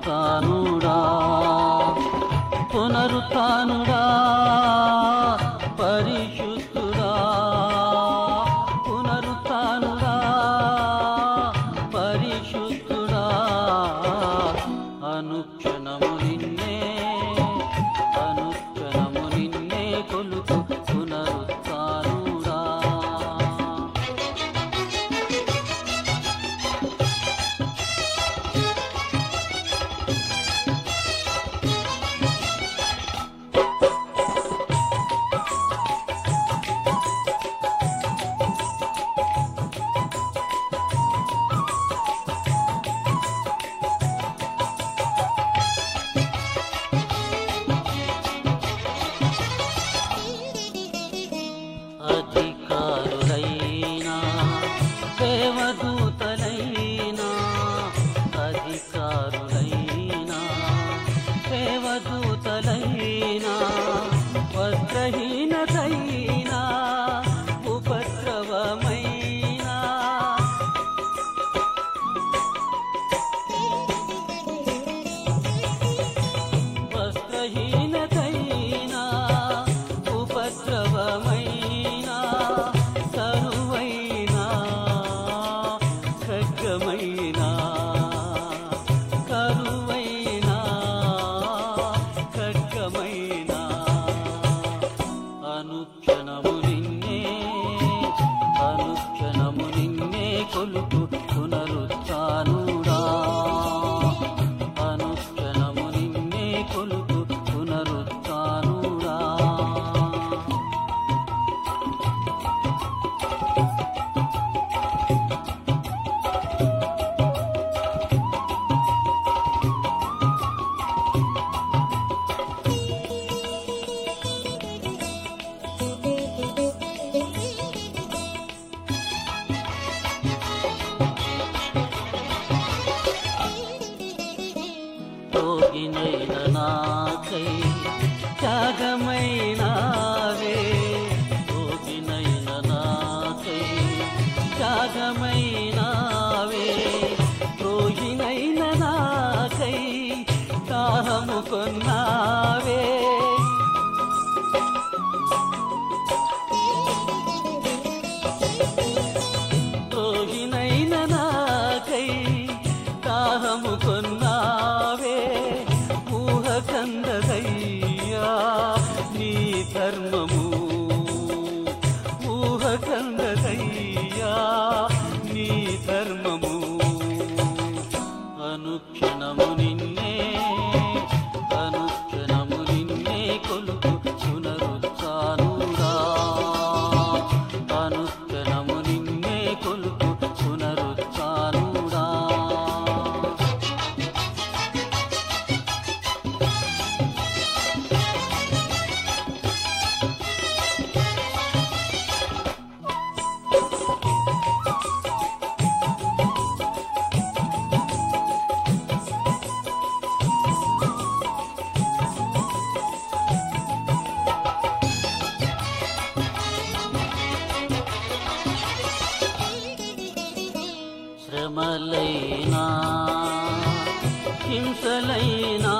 పునరుత్నుడా పునరుత్నుడా పరిశుద్ధుడా పునరుత్నుడా పరిశుద్ధుడా అనుక్షణము నిన్నే అనుక్షణము నిన్నే కొలుతు పునరుత్నుడా అధికారులైనా దేవదూతలైనా అధికారులైనా దేవదూతలైనా వస్త్రహీనతైనా ఉపద్రవమైనా వస్త్రహీనతైనా ఉపద్రవమైనా కరువైనా ఖడ్గమైనా కరువైనా ఖడ్గమైనా అనుక్షణము నిన్నే అనుక్షణము నిన్నే కొలుపు పునరుత్నుడా అనుక్షణము నిన్నే కొలుపు పునరుత్నుడా తోగినైన నాకై త్యాగమైనావే తోగినైన నాకై త్యాగమైనావే రోగినైన నాకై దాహము కొన్నావే రోగినైన నాకై దాహము కొన్నావే ఊహ కందదయ్యా నీ ధర్మము ఊహ కందదయ్యా నీ ధర్మము అనుక్షణము నిన్నే అనుక్షణము నిన్నే కొలుపు పునరుత్నుడా అనుక్షణము నిన్నే కొలుపు పునరుత్నుడా శ్రమలైనా హింసలైనా